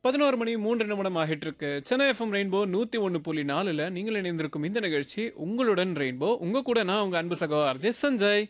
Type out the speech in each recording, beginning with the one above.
பதினோரு மணி மூன்று நிமிடம் ஆகிட்டு இருக்கு சென்னை எஃப்எம் ரெயின்போ நூத்தி ஒன்னு புள்ளி நாலுல நீங்கள் இணைந்திருக்கும் இந்த நிகழ்ச்சி உங்களுடன் ரெயின்போ உங்க கூட நான் உங்க அன்பு சகோ அர்ஜய் சஞ்சய்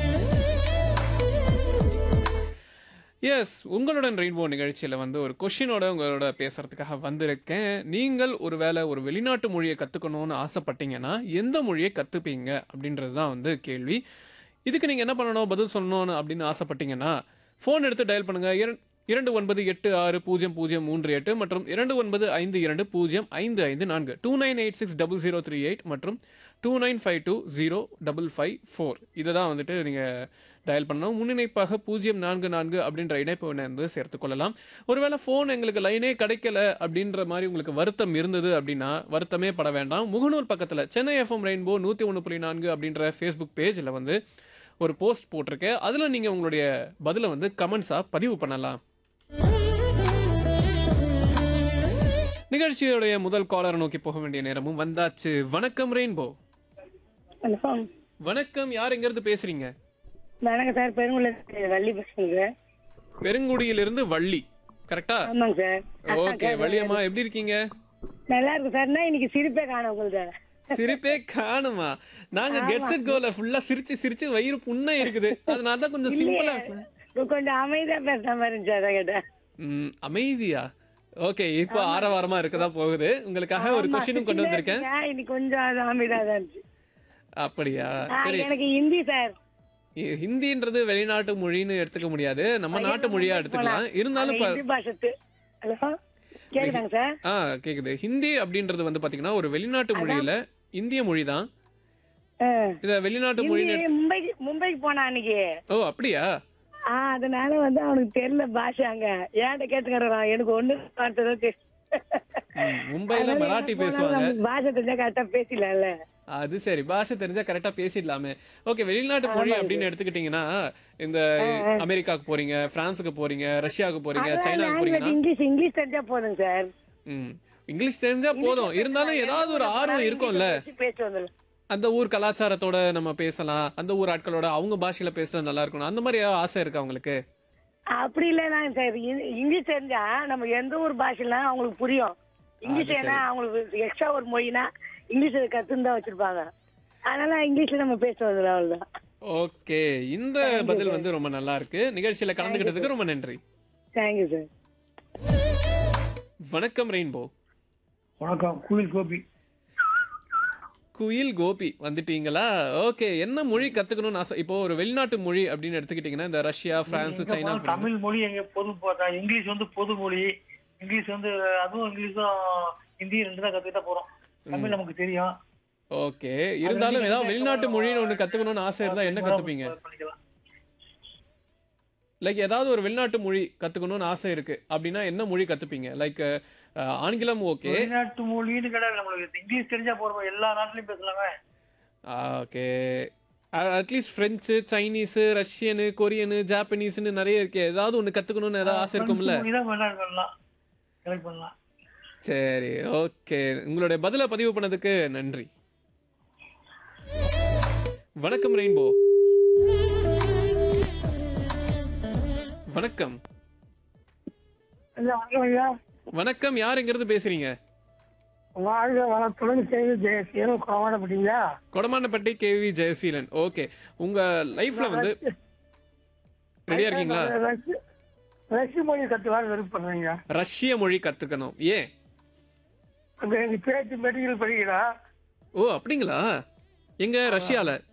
எஸ் உங்களுடன் ரெயின்போ நிகழ்ச்சியில வந்து ஒரு கொஷினோட உங்களோட பேசுறதுக்காக வந்திருக்கேன் நீங்கள் ஒருவேளை ஒரு வெளிநாட்டு மொழியை கத்துக்கணும்னு ஆசைப்பட்டீங்கன்னா எந்த மொழியை கத்துப்பீங்க அப்படின்றது தான் வந்து கேள்வி இதுக்கு நீங்க என்ன பண்ணணும் பதில் சொல்லணும்னு அப்படின்னு ஆசைப்பட்டீங்கன்னா ஃபோன் எடுத்து டயல் பண்ணுங்க இரண்- இரண்டு ஒன்பது எட்டு ஆறு பூஜ்ஜியம் பூஜ்ஜியம் மூன்று எட்டு மற்றும் இரண்டு ஒன்பது ஐந்து இரண்டு பூஜ்ஜியம் ஐந்து ஐந்து நான்கு two nine eight six double zero three eight மற்றும் two nine five two zero double five four இதை தான் வந்துட்டு நீங்கள் டயல் பண்ணணும் முன்னிணைப்பாக பூஜ்ஜியம் நான்கு நான்கு அப்படின்ற இணைப்பு எண்ணை வந்து சேர்த்துக் கொள்ளலாம் ஒருவேளை ஃபோன் எங்களுக்கு லைனே கிடைக்கல அப்படின்ற மாதிரி உங்களுக்கு வருத்தம் இருந்தது அப்படின்னா வருத்தமே பட வேண்டாம் முகநூல் பக்கத்தில் சென்னை எஃப்எம் ரெயின்போ நூற்றி ஒன்று புள்ளி நான்கு அப்படின்ற ஃபேஸ்புக் பேஜில் வந்து ஒரு போஸ்ட் போட்டிருக்கேன் அதில் நீங்கள் உங்களுடைய பதிலை வந்து கமெண்ட்ஸாக பதிவு பண்ணலாம் நிகழ்ச்சியுடைய முதல் காலரை நோக்கி போக வேண்டிய நேரமும் வந்தாச்சு வணக்கம் ரெயின்போ ஹலோ வணக்கம் யார் எங்க இருந்து பேசுறீங்க வணக்கம் சார் பெருங்குள்ள வள்ளி பேசுங்க சார் பெருங்குடியிலிருந்து வள்ளி கரெக்டா ஆமாங்க சார் ஓகே வள்ளியம்மா எப்படி இருக்கீங்க நல்லா இருக்கு சார் நான் இன்னைக்கு சிரிப்பே காணும் உங்களுக்கு சிரிப்பே காணுமா நாங்க கெட் செட் கோல ஃபுல்லா சிரிச்சு சிரிச்சு வயிறு புண்ணா இருக்குது அதனால தான் கொஞ்சம் சிம்பிளா கொஞ்சம் அமைதியா பேசுற மாதிரி இருந்துச்சு அதான் கேட்டேன் ம், அமைதியா ஓகே இப்போ ஆரவாரமா இருக்கதா போகுது உங்களுக்காக ஒரு கொஸ்டினும் கொண்டு வந்திருக்கேன் ஏன் இன்னைக்கு கொஞ்சம் அது அமைதியா தான் இருந்துச்சு அப்படியா ஆ, சரி எனக்கு ஹிந்தி சார் இ- ஹிந்தின்றது வெளிநாட்டு மொழின்னு எடுத்துக்க முடியாது நம்ம நாட்டு மொழியா எடுத்துக்கலாம் இருந்தாலும் ப- ஹிந்தி பாஷத்து ஹலோ கேக்குதாங்க சார் ஆ கேக்குது ஹிந்தி அப்படின்றது வந்து பாத்தீங்கன்னா ஒரு வெளிநாட்டு மொழியில இந்திய மொழி தான் ஆ. இத வெளிநாட்டு ஹிந்தி மொழின்னு மும்பைக்கு மும்பைக்கு போனா அன்னைக்கு ஓ அப்படியா ஆ அதனால வந்து அவனுக்கு தெரியல பாஷை அங்க ஏன்ட்ட கேட்டுக்கிறான் எனக்கு ஒண்ணு பார்த்ததோ தெரியும் ம், மும்பைல மராட்டி பேசுவாங்க பாஷை தெரிஞ்சா கரெக்டா பேசலாம்ல அது சரி பாஷை தெரிஞ்சா கரெக்டா பேசிடலாமே ஓகே வெளிநாட்டு மொழி அப்படின்னு எடுத்துக்கிட்டீங்கன்னா இந்த அமெரிக்காக்கு போறீங்க பிரான்ஸுக்கு போறீங்க ரஷ்யாவுக்கு போறீங்க சைனாக்கு போறீங்கன்னா இங்கிலீஷ் இங்கிலீஷ் தெரிஞ்சா போதுங்க சார் ம் இங்கிலீஷ் தெரிஞ்சா போதும் இருந்தாலும் ஏதாவது ஒரு ஆர்வம் இருக்கும்ல பேச வந்துடும் அந்த ஊர் கலாச்சாரத்தோட நம்ம பேசலாம் அந்த ஊர் ஆட்களோட அவங்க பாஷையில பேசுறது நல்லா இருக்கணும் அந்த மாதிரி ஏதாவது ஆசை இருக்கு அவங்களுக்கு அப்படி இல்லைனா சார் இ- இங்கிலீஷ் தெரிஞ்சா நம்ம எந்த ஒரு பாஷைனா அவங்களுக்கு புரியும் இங்கிலீஷ் ஏன்னா அவங்களுக்கு எக்ஸ்ட்ரா ஒரு மொழினா இங்கிலீஷ் கத்துன்னு தான் வச்சிருப்பாங்க அதனால இங்கிலீஷ்ல நம்ம பேச வந்துடும் அவ்வளவுதான் ஓகே இந்த பதில் வந்து ரொம்ப நல்லா இருக்கு நிகழ்ச்சியில கலந்துக்கிட்டதுக்கு ரொம்ப நன்றி தேங்க்யூ சார் வணக்கம் ரெயின்போ வணக்கம் குயில் கோபி குயில் கோபி வந்துட்டீங்களா ஓகே என்ன மொழி கத்துக்கணும்னு ஆசை இப்போ ஒரு வெளிநாட்டு மொழி அப்படின்னு எடுத்துக்கிட்டீங்கன்னா இந்த ரஷ்யா பிரான்ஸ் எங்க சைனா போனாலும் தமிழ் மொழி எங்க பொது பார்த்தா இங்கிலீஷ் வந்து பொது மொழி இங்கிலீஷ் வந்து அதுவும் இங்கிலீஷும் ஹிந்தி ரெண்டு தான் கத்துக்கிட்டா போறோம் தமிழ் நமக்கு தெரியும் ஓகே இருந்தாலும் ஏதாவது வெளிநாட்டு மொழின்னு ஒண்ணு கத்துக்கணும்னு ஆசை இருந்தா என்ன கத்துப்பீங்க பண்ணிக்கலாம் லைக் ஏதாவது ஒரு வெளிநாட்டு மொழி கத்துக்கணும்னு ஆசை இருக்கு அப்படின்னா என்ன மொழி கத்துப்பீங்க லைக் ஆங்கிலம் ஓகே வெளிநாட்டு மொழின்னு கிடையாது நம்மளுக்கு இங்கிலீஷ் தெரிஞ்சா போறோம் எல்லா நாட்டிலயும் பேசலாங்க ஓகே அட்லீஸ்ட் பிரெஞ்சு சைனீஸ் ரஷ்யனு கொரியனு ஜாப்பனீஸ்னு நிறைய இருக்கு ஏதாவது ஒண்ணு கத்துக்கணும்னு ஏதாவது ஆசை இருக்கும்ல இதான் வெளிநாடு பண்ணலாம் செலக்ட் பண்ணலாம் சரி ஓகே உங்களுடைய பதில பதிவு பண்ணதுக்கு நன்றி வணக்கம் ரெயின்போ வணக்கம் வணக்கம் ஐயா வணக்கம் யார் எங்கிருந்து பேசுறீங்க வாழ்க வளத்துடன் செய்து ஜெயசீலம் கோவாடப்பட்டீங்களா கொடமானப்பட்டி கேவி ஜெயசீலன் ஓகே உங்க லைஃப்ல வந்து ரெடியா இருக்கீங்களா ரஷ்ய மொழி கத்துவாரு விருப்பப்படுறீங்க ரஷ்ய மொழி கத்துக்கணும் ஏன் அங்க எங்க பேச்சு மெடிக்கல் படிக்கிறா ஓ அப்படிங்களா எங்க ரஷ்யால